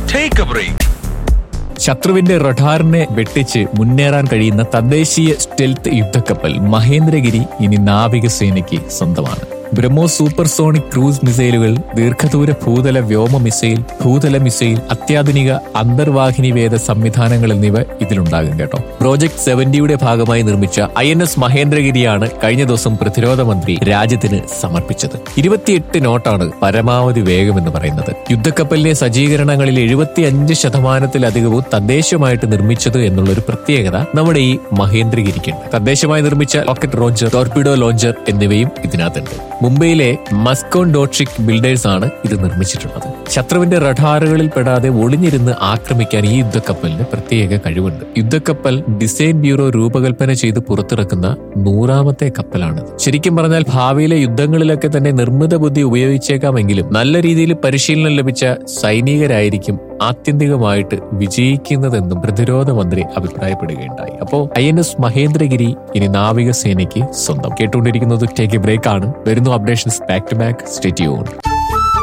Take a break. ശത്രുവിന്റെ റഡാറിനെ വെട്ടിച്ച് മുന്നേറാൻ കഴിയുന്ന തദ്ദേശീയ സ്റ്റെൽത്ത് യുദ്ധക്കപ്പൽ മഹേന്ദ്രഗിരി ഇനി നാവികസേനയ്ക്ക് സ്വന്തമാണ് ബ്രഹ്മോസ് സൂപ്പർസോണിക് ക്രൂസ് മിസൈലുകൾ ദീർഘദൂര ഭൂതല വ്യോമ മിസൈൽ ഭൂതല മിസൈൽ അത്യാധുനിക അന്തർവാഹിനി വേദ സംവിധാനങ്ങൾ എന്നിവ ഇതിലുണ്ടാകും കേട്ടോ പ്രോജക്ട് സെവന്റിയുടെ ഭാഗമായി നിർമ്മിച്ച ഐ എൻ എസ് മഹേന്ദ്രഗിരിയാണ് കഴിഞ്ഞ ദിവസം പ്രതിരോധ മന്ത്രി രാജ്യത്തിന് സമർപ്പിച്ചത് ഇരുപത്തിയെട്ട് നോട്ടാണ് പരമാവധി വേഗം എന്ന് പറയുന്നത് യുദ്ധക്കപ്പലിലെ സജ്ജീകരണങ്ങളിൽ എഴുപത്തിയഞ്ച് ശതമാനത്തിലധികവും തദ്ദേശമായിട്ട് നിർമ്മിച്ചത് എന്നുള്ള ഒരു പ്രത്യേകത നമ്മുടെ ഈ മഹേന്ദ്രഗിരിക്കുണ്ട് തദ്ദേശമായി നിർമ്മിച്ച റോക്കറ്റ് ലോഞ്ചർ ടോർപിഡോ ലോഞ്ചർ എന്നിവയും ഇതിനകത്തുണ്ട് മുംബൈയിലെ മസ്കോൺ ഡോട്രിക് ബിൽഡേഴ്സ് ആണ് ഇത് നിർമ്മിച്ചിട്ടുള്ളത് ശത്രുവിന്റെ റഡാറുകളിൽ പെടാതെ ഒളിഞ്ഞിരുന്ന് ആക്രമിക്കാൻ ഈ യുദ്ധക്കപ്പലിന് പ്രത്യേക കഴിവുണ്ട് യുദ്ധക്കപ്പൽ ഡിസൈൻ ബ്യൂറോ രൂപകൽപ്പന ചെയ്ത് പുറത്തിറക്കുന്ന നൂറാമത്തെ കപ്പലാണിത് ശരിക്കും പറഞ്ഞാൽ ഭാവിയിലെ യുദ്ധങ്ങളിലൊക്കെ തന്നെ നിർമ്മിത ബുദ്ധി ഉപയോഗിച്ചേക്കാമെങ്കിലും നല്ല രീതിയിൽ പരിശീലനം ലഭിച്ച സൈനികരായിരിക്കും ആത്യന്തികമായിട്ട് വിജയിക്കുന്നതെന്നും പ്രതിരോധ മന്ത്രി അഭിപ്രായപ്പെടുകയുണ്ടായി അപ്പോ ഐ എൻ എസ് മഹേന്ദ്രഗിരി ഇനി നാവികസേനയ്ക്ക് സ്വന്തം കേട്ടുകൊണ്ടിരിക്കുന്നത് ടേക്ക് എ ബ്രേക്ക് ആണ് വരുന്നു updations back to back stay യൂൺ